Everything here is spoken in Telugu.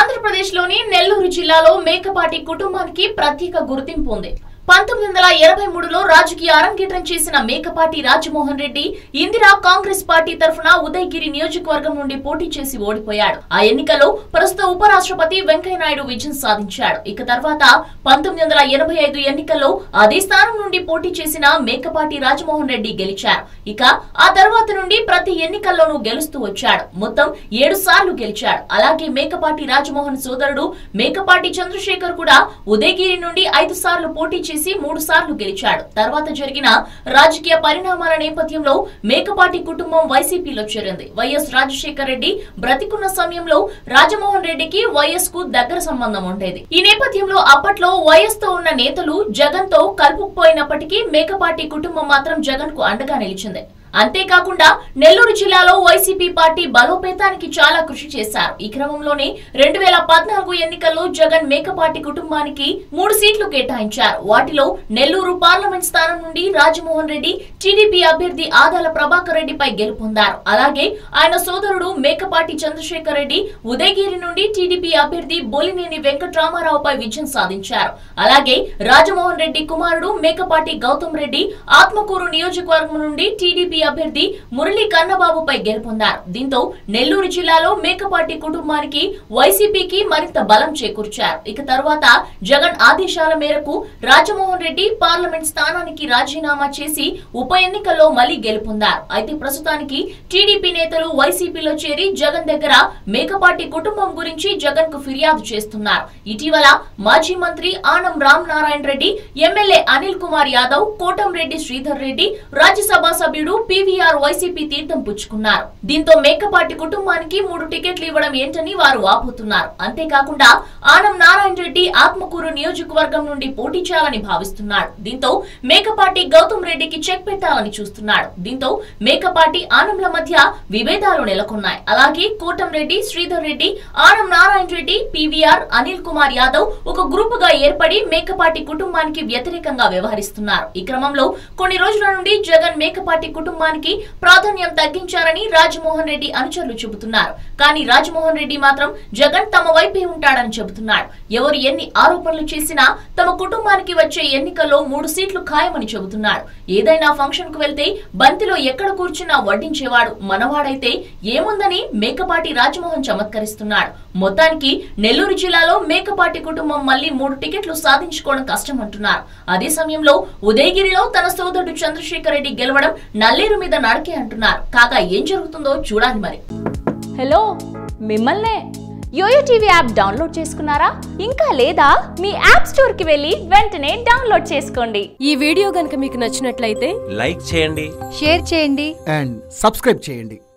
ఆంధ్రప్రదేశ్లోని నెల్లూరు జిల్లాలో మేకపాటి కుటుంబానికి ప్రత్యేక గుర్తింపు ఉంది పంతొమ్మిది వందల ఎనభై మూడులో రాజకీయ అరంగేట్రం చేసిన మేకపాటి రాజమోహన్ రెడ్డి ఇందిరా కాంగ్రెస్ పార్టీ తరఫున ఉదయగిరి నియోజకవర్గం నుండి పోటీ చేసి ఓడిపోయాడు ఆ ఎన్నికలో ప్రస్తుత ఉపరాష్ట్రపతి వెంకయ్యనాయుడు విజయం సాధించాడు ఇక తర్వాత పంతొమ్మిది వందల ఎనభై ఐదు ఎన్నికల్లో అదే స్థానం నుండి పోటీ చేసిన మేకపాటి రాజమోహన్ రెడ్డి గెలిచారు ఇక ఆ తర్వాత నుండి ప్రతి ఎన్నికల్లోనూ గెలుస్తూ వచ్చాడు మొత్తం ఏడు సార్లు గెలిచాడు అలాగే మేకపాటి రాజమోహన్ సోదరుడు మేకపాటి చంద్రశేఖర్ కూడా ఉదయగిరి నుండి ఐదు సార్లు పోటీ చేసి మూడు సార్లు గెలిచాడు తర్వాత జరిగిన రాజకీయ పరిణామాల నేపథ్యంలో మేకపాటి కుటుంబం వైసీపీలో చేరింది వైఎస్ రాజశేఖర్ రెడ్డి బ్రతికున్న సమయంలో రాజమోహన్ రెడ్డికి వైఎస్ కు దగ్గర సంబంధం ఉండేది ఈ నేపథ్యంలో అప్పట్లో వైఎస్ తో ఉన్న నేతలు జగన్ తో కలుపుకుపోయినప్పటికీ మేకపాటి కుటుంబం మాత్రం జగన్ కు అండగా నిలిచింది అంతేకాకుండా నెల్లూరు జిల్లాలో వైసీపీ పార్టీ బలోపేతానికి చాలా కృషి చేశారు ఈ క్రమంలోనే రెండు వేల పద్నాలుగు ఎన్నికల్లో జగన్ మేకపాటి కుటుంబానికి మూడు సీట్లు కేటాయించారు వాటిలో నెల్లూరు పార్లమెంట్ స్థానం నుండి రాజమోహన్ రెడ్డి టీడీపీ అభ్యర్థి ఆదాల ప్రభాకర్ రెడ్డిపై గెలుపొందారు అలాగే ఆయన సోదరుడు మేకపాటి చంద్రశేఖర్ రెడ్డి ఉదయగిరి నుండి టీడీపీ అభ్యర్థి బొలినేని వెంకట్రామారావుపై విజయం సాధించారు అలాగే రాజమోహన్ రెడ్డి కుమారుడు మేకపాటి గౌతమ్ రెడ్డి ఆత్మకూరు నియోజకవర్గం నుండి టీడీపీ అభ్యర్థి మురళీ కన్నబాబుపై గెలుపొందారు దీంతో నెల్లూరు జిల్లాలో మేకపాటి కుటుంబానికి వైసీపీకి మరింత బలం చేకూర్చారు ఇక తర్వాత జగన్ ఆదేశాల మేరకు రాజమోహన్ రెడ్డి పార్లమెంట్ స్థానానికి రాజీనామా చేసి ఉప ఎన్నికల్లో మళ్లీ గెలుపొందారు అయితే ప్రస్తుతానికి టీడీపీ నేతలు వైసీపీలో చేరి జగన్ దగ్గర మేకపాటి కుటుంబం గురించి జగన్ కు ఫిర్యాదు చేస్తున్నారు ఇటీవల మాజీ మంత్రి Anam Ram Narayana Reddy MLA Anil Kumar Yadav Kotamreddy Sridhar Reddy Rajya Sabha PVR YCP తీర్థం పుచ్చుకున్నారు దీంతో మేకపాటి కుటుంబానికి మూడు టికెట్లు ఇవ్వడం ఏంటని వారు వాపోతున్నారు అంతేకాకుండా ఆనం నారాయణ రెడ్డి ఆత్మకూరు నియోజకవర్గం నుండి పోటీ చేయాలని భావిస్తున్నాడు దీంతో మేకపాటి గౌతమ్ రెడ్డికి చెక్ పెట్టాలని చూస్తున్నాడు దీంతో మేకపాటి ఆనంల మధ్య విభేదాలు నెలకొన్నాయి అలాగే కోటంరెడ్డి శ్రీధర్ రెడ్డి ఆనం నారాయణ రెడ్డి పీవీఆర్ అనిల్ కుమార్ యాదవ్ ఒక గ్రూప్ గా ఏర్పడి మేకపాటి కుటుంబానికి వ్యతిరేకంగా వ్యవహరిస్తున్నారు ఈ క్రమంలో కొన్ని రోజుల నుండి జగన్ మేకపాటి కుటుంబానికి ప్రాధాన్యం తగ్గించారని రాజమోహన్ రెడ్డి అనుచరులు చెబుతున్నారు కానీ రాజమోహన్ రెడ్డి మాత్రం జగన్ తమ వైపే ఉంటాడని చెబుతున్నాడు ఎవరు ఎన్ని ఆరోపణలు చేసినా తమ కుటుంబానికి వచ్చే ఎన్నికల్లో మూడు సీట్లు ఖాయమని చెబుతున్నాడు ఏదైనా ఫంక్షన్ కు వెళ్తే బంతిలో ఎక్కడ కూర్చున్నా వడ్డించేవాడు మనవాడైతే ఏముందని మేకపాటి రాజమోహన్ చమత్కరిస్తున్నాడు మొత్తానికి నెల్లూరు జిల్లాలో మేకపాటి కుటుంబం మళ్లీ మూడు టికెట్లు సాధించుకోవడం కష్టమంటున్నారు అదే సమయంలో ఉదయగిరిలో తన సోదరుడు చంద్రశేఖర్ రెడ్డి గెలవడం నల్లేరు మీద నడకే అంటున్నారు కాగా ఏం జరుగుతుందో చూడాలి మరి హలో మిమ్మల్నే యోయో టీవీ యాప్ డౌన్లోడ్ చేసుకున్నారా ఇంకా లేదా మీ యాప్ స్టోర్కి వెళ్ళి వెంటనే డౌన్లోడ్ చేసుకోండి ఈ వీడియో గనుక మీకు నచ్చినట్లయితే లైక్ చేయండి షేర్ చేయండి అండ్ సబ్స్క్రైబ్ చేయండి